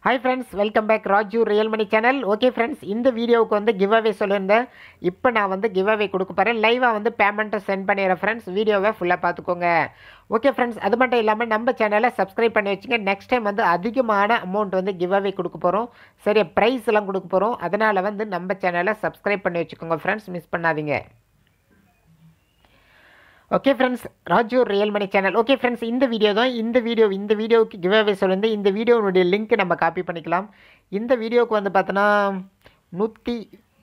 hi friends welcome back Raju real money channel okay friends இந்த வீடியோவுக்கு வந்து கிவ் அவே சொல்லியிருந்தேன் இப்போ நான் வந்து கிவ் அவே கொடுக்க போகிறேன் லைவாக வந்து பேமெண்ட்டை சென்ட் பண்ணிடுறேன் ஃப்ரெண்ட்ஸ் வீடியோவை ஃபுல்லாக பார்த்துக்கோங்க ஓகே ஃப்ரெண்ட்ஸ் அது மட்டும் இல்லாமல் நம்ம சேனலை சப்ஸ்கிரைப் பண்ணி வச்சுங்க நெக்ஸ்ட் டைம் வந்து அதிகமான அமௌண்ட் வந்து கிவ் அவே கொடுக்க போகிறோம் சரி ப்ரைஸ் எல்லாம் கொடுக்க போகிறோம் அதனால் வந்து நம்ம சேனலை சப்ஸ்கிரைப் பண்ணி வச்சுக்கோங்க ஃப்ரெண்ட்ஸ் மிஸ் பண்ணாதீங்க okay friends Raju real money channel okay friends இந்த வீடியோ தான் இந்த வீடியோ இந்த வீடியோவுக்கு கிவ் அவே சொல்லிருந்து இந்த வீடியோனுடைய லிங்க் நம்ம காப்பி பண்ணிக்கலாம் இந்த வீடியோவுக்கு வந்து பார்த்தோன்னா நூற்றி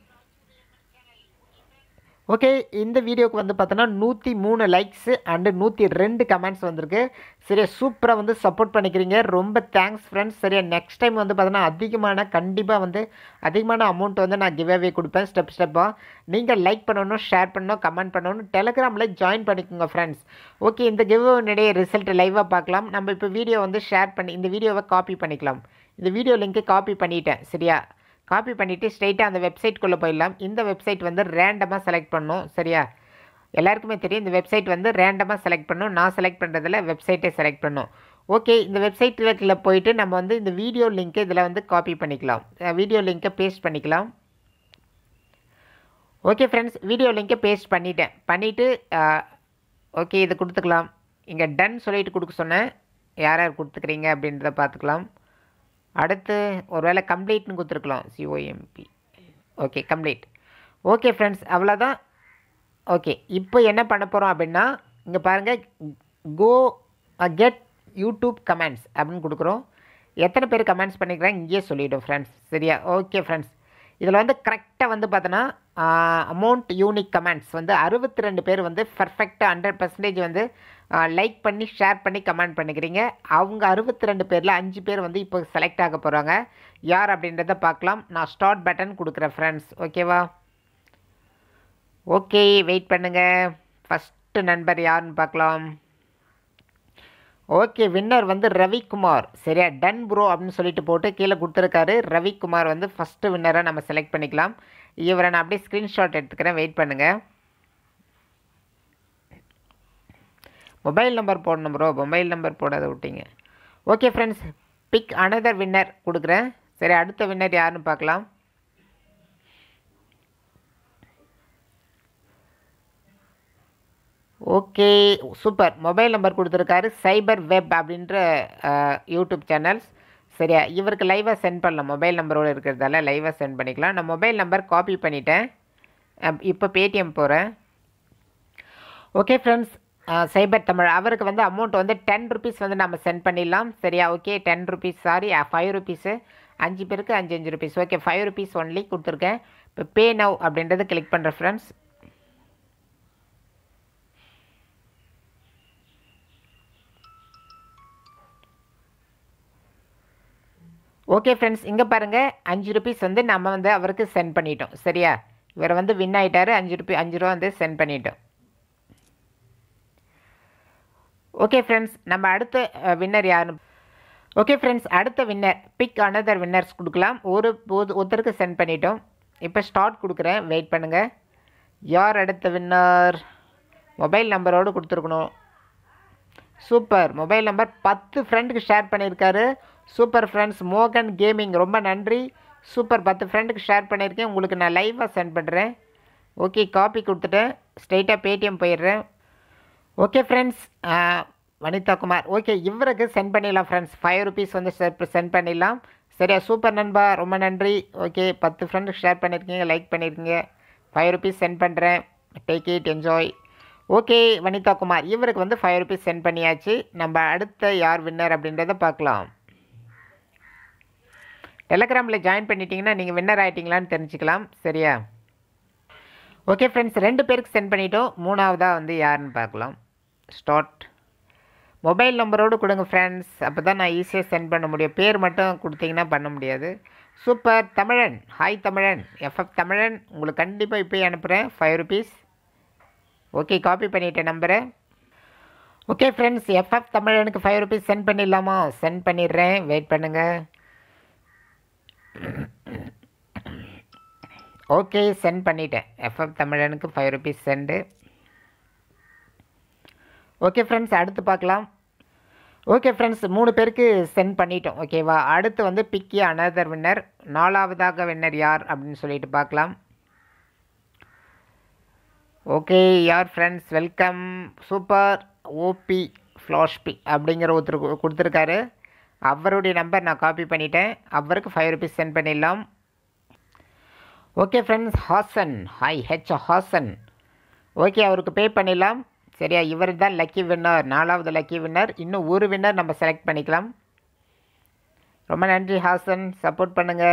ஓகே இந்த வீடியோக்கு வந்து பார்த்தோன்னா நூற்றி மூணு லைக்ஸு அண்டு நூற்றி ரெண்டு கமெண்ட்ஸ் வந்திருக்கு சரியா சூப்பராக வந்து சப்போர்ட் பண்ணிக்கிறீங்க ரொம்ப தேங்க்ஸ் ஃப்ரெண்ட்ஸ் சரியா நெக்ஸ்ட் டைம் வந்து பார்த்தோன்னா அதிகமான கண்டிப்பாக வந்து அதிகமான அமௌண்ட் வந்து நான் கிவ் அவே கொடுப்பேன் ஸ்டெப் ஸ்டெப்பாக நீங்கள் லைக் பண்ணணும் ஷேர் பண்ணணும் கமெண்ட் பண்ணணும் டெலகிராமில் ஜாயின் பண்ணிக்கோங்க ஃப்ரெண்ட்ஸ் ஓகே இந்த கிவ்னுடைய ரிசல்ட் லைவாக பார்க்கலாம் நம்ம இப்போ வீடியோ வந்து ஷேர் பண்ணி இந்த வீடியோவை காப்பி பண்ணிக்கலாம் இந்த வீடியோ லிங்க்கு காப்பி பண்ணிட்டேன் சரியா காப்பி பண்ணிவிட்டு ஸ்ட்ரைட்டாக அந்த வெப்சைட்குள்ளே போயிடலாம் இந்த வெப்சைட் வந்து ரேண்டமாக செலக்ட் பண்ணும் சரியா எல்லாருக்குமே தெரியும் இந்த வெப்சைட் வந்து ரேண்டமாக செலக்ட் பண்ணும் நான் செலக்ட் பண்ணுறதில் வெப்சைட்டை செலக்ட் பண்ணும் ஓகே இந்த வெப்சைட்டில் போயிட்டு நம்ம வந்து இந்த வீடியோ லிங்க்கு இதில் வந்து காப்பி பண்ணிக்கலாம் வீடியோ லிங்க்கை பேஸ்ட் பண்ணிக்கலாம் ஓகே ஃப்ரெண்ட்ஸ் வீடியோ லிங்க்கை பேஸ்ட் பண்ணிட்டேன் பண்ணிவிட்டு ஓகே இது கொடுத்துக்கலாம் இங்கே டன் சொல்லிட்டு கொடுக்க சொன்னேன் யார் யார் கொடுத்துக்கிறீங்க அப்படின்றத பார்த்துக்கலாம் அடுத்து ஒருவேளை கம்ப்ளீட்னு கொடுத்துருக்கலாம் C O M P okay complete okay friends அவ்வளோதான் ஓகே இப்போ என்ன பண்ண போகிறோம் அப்படின்னா இங்கே பாருங்கள் கோ கெட் யூடியூப் கமெண்ட்ஸ் அப்படின்னு கொடுக்குறோம் எத்தனை பேர் கமெண்ட்ஸ் பண்ணிக்கிறாங்க இங்கேயே சொல்லிவிடும் ஃப்ரெண்ட்ஸ் சரியா ஓகே ஃப்ரெண்ட்ஸ் இதில் வந்து கரெக்டாக வந்து பார்த்தோன்னா அமௌண்ட் யூனிக் கமெண்ட்ஸ் வந்து அறுபத்தி ரெண்டு பேர் வந்து பர்ஃபெக்டாக ஹண்ட்ரட் பர்சன்டேஜ் வந்து லைக் பண்ணி ஷேர் பண்ணி கமெண்ட் பண்ணிக்கிறீங்க அவங்க அறுபத்தி ரெண்டு பேரில் அஞ்சு பேர் வந்து இப்போ செலக்ட் ஆக போகிறாங்க யார் அப்படின்றத பார்க்கலாம் நான் ஸ்டார்ட் பட்டன் கொடுக்குறேன் ஃப்ரெண்ட்ஸ் ஓகேவா ஓகே வெயிட் பண்ணுங்கள் ஃபஸ்ட்டு நண்பர் யாருன்னு பார்க்கலாம் ஓகே வின்னர் வந்து ரவிக்குமார் சரியா டன் ப்ரோ அப்படின்னு சொல்லிட்டு போட்டு கீழே கொடுத்துருக்காரு ரவிக்குமார் வந்து ஃபஸ்ட்டு வின்னராக நம்ம செலக்ட் பண்ணிக்கலாம் இவரை நான் அப்படியே ஸ்க்ரீன்ஷாட் எடுத்துக்கிறேன் வெயிட் பண்ணுங்கள் மொபைல் நம்பர் போடணும் ப்ரோ மொபைல் நம்பர் போடாத விட்டீங்க okay friends pick another winner கொடுக்குறேன் சரி அடுத்த வின்னர் யாருன்னு பார்க்கலாம் ஓகே சூப்பர் மொபைல் நம்பர் கொடுத்துருக்காரு சைபர் வெப் அப்படின்ற யூடியூப் சேனல்ஸ் சரியா இவருக்கு லைவாக சென்ட் பண்ணலாம் மொபைல் நம்பரோடு இருக்கிறதால லைவாக சென்ட் பண்ணிக்கலாம் நான் மொபைல் நம்பர் காப்பி பண்ணிட்டேன் இப்போ பேடிஎம் போகிறேன் ஓகே ஃப்ரெண்ட்ஸ் சைபர் தமிழ் அவருக்கு வந்து அமௌண்ட் வந்து டென் ருபீஸ் வந்து நம்ம சென்ட் பண்ணிடலாம் சரியா okay ten rupees sorry five rupees அஞ்சு பேருக்கு அஞ்சு அஞ்சு rupees okay five rupees only கொடுத்துருக்கேன் இப்போ பே நவ் அப்படின்றது கிளிக் பண்ணுறேன் ஃப்ரெண்ட்ஸ் ஓகே ஃப்ரெண்ட்ஸ் இங்கே பாருங்கள் அஞ்சு ருபீஸ் வந்து நம்ம வந்து அவருக்கு சென்ட் பண்ணிட்டோம் சரியா இவர் வந்து வின் ஆகிட்டார் அஞ்சு ருபி அஞ்சு ரூபா வந்து சென்ட் பண்ணிட்டோம் ஓகே ஃப்ரெண்ட்ஸ் நம்ம அடுத்த வின்னர் யாருன்னு ஓகே ஃப்ரெண்ட்ஸ் அடுத்த வின்னர் பிக் அனதர் வின்னர்ஸ் கொடுக்கலாம் ஒரு ஒருத்தருக்கு சென்ட் பண்ணிட்டோம் இப்போ ஸ்டார்ட் கொடுக்குறேன் வெயிட் பண்ணுங்கள் யார் அடுத்த வின்னர் மொபைல் நம்பரோடு கொடுத்துருக்கணும் சூப்பர் மொபைல் நம்பர் பத்து ஃப்ரெண்டுக்கு ஷேர் பண்ணியிருக்காரு சூப்பர் ஃப்ரெண்ட்ஸ் மோகன் கேமிங் ரொம்ப நன்றி சூப்பர் பத்து ஃப்ரெண்டுக்கு ஷேர் பண்ணியிருக்கேன் உங்களுக்கு நான் லைவாக சென்ட் பண்ணுறேன் ஓகே காப்பி கொடுத்துட்டேன் ஸ்ட்ரெயிட்டாக பேடிஎம் போயிடுறேன் okay friends Vanitha Kumar okay இவருக்கு சென்ட் பண்ணிடலாம் ஃப்ரெண்ட்ஸ் ஃபைவ் ருபீஸ் வந்து சென்ட் பண்ணிடலாம் சரியா சூப்பர் நண்பா ரொம்ப நன்றி ஓகே பத்து ஃப்ரெண்டுக்கு ஷேர் பண்ணியிருக்கீங்க லைக் பண்ணியிருக்கீங்க ஃபைவ் ருபீஸ் சென்ட் பண்ணுறேன் take it enjoy okay Vanitha Kumar இவருக்கு வந்து ஃபைவ் ருபீஸ் சென்ட் பண்ணியாச்சு நம்ம அடுத்த யார் வின்னர் அப்படின்றத பார்க்கலாம் டெலகிராமில் ஜாயின் பண்ணிட்டீங்கன்னா நீங்கள் வின்னர் ஆகிட்டீங்களான்னு தெரிஞ்சுக்கலாம் சரியா ஓகே ஃப்ரெண்ட்ஸ் ரெண்டு பேருக்கு சென்ட் பண்ணிட்டோம் மூணாவதாக வந்து யாருன்னு பார்க்கலாம் ஸ்டார்ட் மொபைல் நம்பரோடு கொடுங்க ஃப்ரெண்ட்ஸ் அப்போ தான் நான் ஈஸியாக சென்ட் பண்ண முடியும் பேர் மட்டும் கொடுத்தீங்கன்னா பண்ண முடியாது சூப்பர் தமிழன் ஹாய் தமிழன் எஃப்எஃப் தமிழன் உங்களுக்கு கண்டிப்பாக இப்போயே அனுப்புகிறேன் ஃபைவ் ருபீஸ் ஓகே காப்பி பண்ணிட்டேன் நம்பரை ஓகே ஃப்ரெண்ட்ஸ் எஃப்எஃப் தமிழனுக்கு ஃபைவ் ருபீஸ் சென்ட் பண்ணிடலாமா சென்ட் பண்ணிடுறேன் வெயிட் பண்ணுங்கள் ஓகே சென்ட் பண்ணிட்டேன் எஃப்எஃப் தமிழனுக்கு five rupees sent okay friends அடுத்து பார்க்கலாம் ஓகே ஃப்ரெண்ட்ஸ் மூணு பேருக்கு சென்ட் பண்ணிட்டோம் ஓகேவா அடுத்து வந்து பிக்கி அனதர் வின்னர் நாலாவதாக வின்னர் யார் அப்படின்னு சொல்லிட்டு பார்க்கலாம் ஓகே யார் ஃப்ரெண்ட்ஸ் வெல்கம் சூப்பர் ஓபி ஃப்ளாஷ்பி அப்படிங்கிற ஒருத்தர் கு- கொடுத்துருக்காரு அவருடைய நம்பர் நான் காப்பி பண்ணிட்டேன் அவருக்கு ஃபைவ் ருபீஸ் சென்ட் பண்ணிடலாம் okay friends Hasan hi H Hasan okay அவருக்கு பே பண்ணிடலாம் சரியா இவர் தான் லக்கி வின்னர் நாலாவது லக்கி வின்னர் இன்னும் ஒரு வின்னர் நம்ம செலக்ட் பண்ணிக்கலாம் ரொம்ப நன்றி ஹாசன் சப்போர்ட் பண்ணுங்க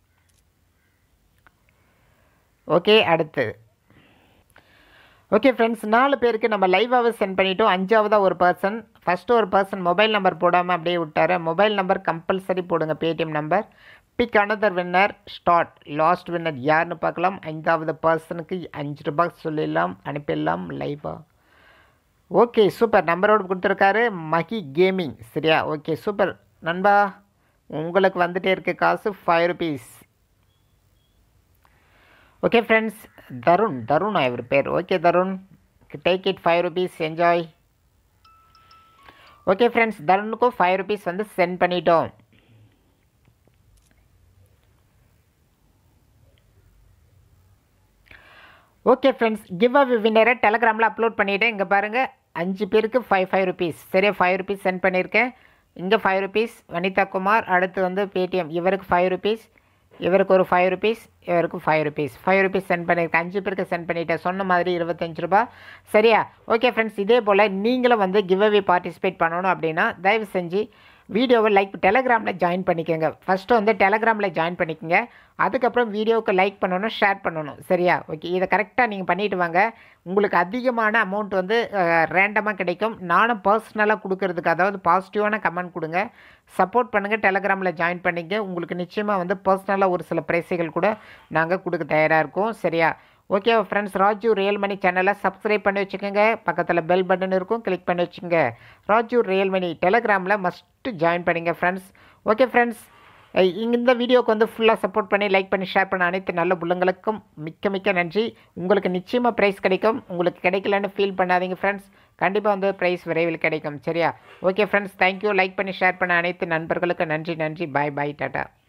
ஓகே அடுத்து ஓகே ஃப்ரெண்ட்ஸ் நாலு பேருக்கு நம்ம லைவாகவே சென்ட் பண்ணிட்டோம் அஞ்சாவதாக ஒரு பர்சன் ஃபஸ்ட்டு ஒரு பர்சன் மொபைல் நம்பர் போடாமல் அப்படியே விட்டாரு மொபைல் நம்பர் கம்பல்சரி போடுங்க Paytm number pick another winner start last winner யாருன்னு பார்க்கலாம் ஐந்தாவது பர்சனுக்கு அஞ்சு ரூபாய் சொல்லிடலாம் அனுப்பிடலாம் லைவாக ஓகே சூப்பர் நம்பரோடு கொடுத்துருக்காரு மகி கேமிங் சரியா ஓகே சூப்பர் நண்பா உங்களுக்கு வந்துட்டே இருக்க காசு five rupees okay friends Tarun தருணா இவர் பேர் okay Tarun take it five rupees enjoy okay friends தருணுக்கும் ஃபைவ் ருபீஸ் வந்து சென்ட் பண்ணிட்டோம் ஓகே ஃப்ரெண்ட்ஸ் கிவ் அ வின்னரை டெலகிராமில் அப்லோட் பண்ணிவிட்டேன் இங்கே பாருங்கள் அஞ்சு பேருக்கு ஃபைவ் ஃபைவ் ருபீஸ் சரியா ஃபைவ் ருபீஸ் சென்ட் பண்ணியிருக்கேன் இங்கே ஃபைவ் ருபீஸ் வனிதா குமார் அடுத்து வந்து பேடிஎம் இவருக்கு ஃபைவ் ருபீஸ் இவருக்கு ஒரு ஃபைவ் ருபீஸ் இவருக்கு five rupees five rupees sent பண்ணியிருக்கேன் அஞ்சு பேருக்கு சென்ட் பண்ணிட்டேன் சொன்ன மாதிரி இருபத்தஞ்சு ரூபா சரியா ஓகே ஃப்ரெண்ட்ஸ் இதே போல் நீங்களும் வந்து கிவ் அவே பார்ட்டிசிபேட் பண்ணணும் அப்படின்னா தயவு செஞ்சு வீடியோவை லைக் டெலகிராமில் ஜாயின் பண்ணிக்கோங்க ஃபஸ்ட்டு வந்து டெலகிராமில் ஜாயின் பண்ணிக்கோங்க அதுக்கப்புறம் வீடியோவுக்கு லைக் பண்ணணும் ஷேர் பண்ணணும் சரியா ஓகே இதை கரெக்டாக நீங்கள் பண்ணிட்டு வாங்க உங்களுக்கு அதிகமான அமௌண்ட் வந்து ரேண்டமாக கிடைக்கும் நானும் பர்சனலாக கொடுக்கறதுக்கு அதாவது பாசிட்டிவான கமெண்ட் கொடுங்க சப்போர்ட் பண்ணுங்கள் டெலகிராமில் ஜாயின் பண்ணிங்க உங்களுக்கு நிச்சயமாக வந்து பர்சனலாக ஒரு சில பிரைஸுகள் கூட நாங்கள் கொடுக்க தயாராக இருக்கோம் சரியா okay friends Raju real money சேனலை சப்ஸ்கிரைப் பண்ணி வச்சுக்கோங்க பக்கத்தில் பெல் பட்டன் இருக்கும் கிளிக் பண்ணி வச்சுக்கோங்க ராஜு ரியல் மணி டெலகிராமில் மஸ்ட்டு ஜாயின் பண்ணுங்க ஃப்ரெண்ட்ஸ் ஓகே ஃப்ரெண்ட்ஸ் இந்த வீடியோக்கு வந்து ஃபுல்லாக சப்போர்ட் பண்ணி லைக் பண்ணி ஷேர் பண்ண அனைத்து நல்ல உள்ளங்களுக்கும் மிக்க மிக்க நன்றி உங்களுக்கு நிச்சயமாக ப்ரைஸ் கிடைக்கும் உங்களுக்கு கிடைக்கலன்னு ஃபீல் பண்ணாதீங்க ஃப்ரெண்ட்ஸ் கண்டிப்பாக வந்து ப்ரைஸ் விரைவில் கிடைக்கும் சரியா ஓகே ஃப்ரெண்ட்ஸ் தேங்க்யூ லைக் பண்ணி ஷேர் பண்ண அனைத்து நண்பர்களுக்கு நன்றி நன்றி பாய் பாய் டாட்டா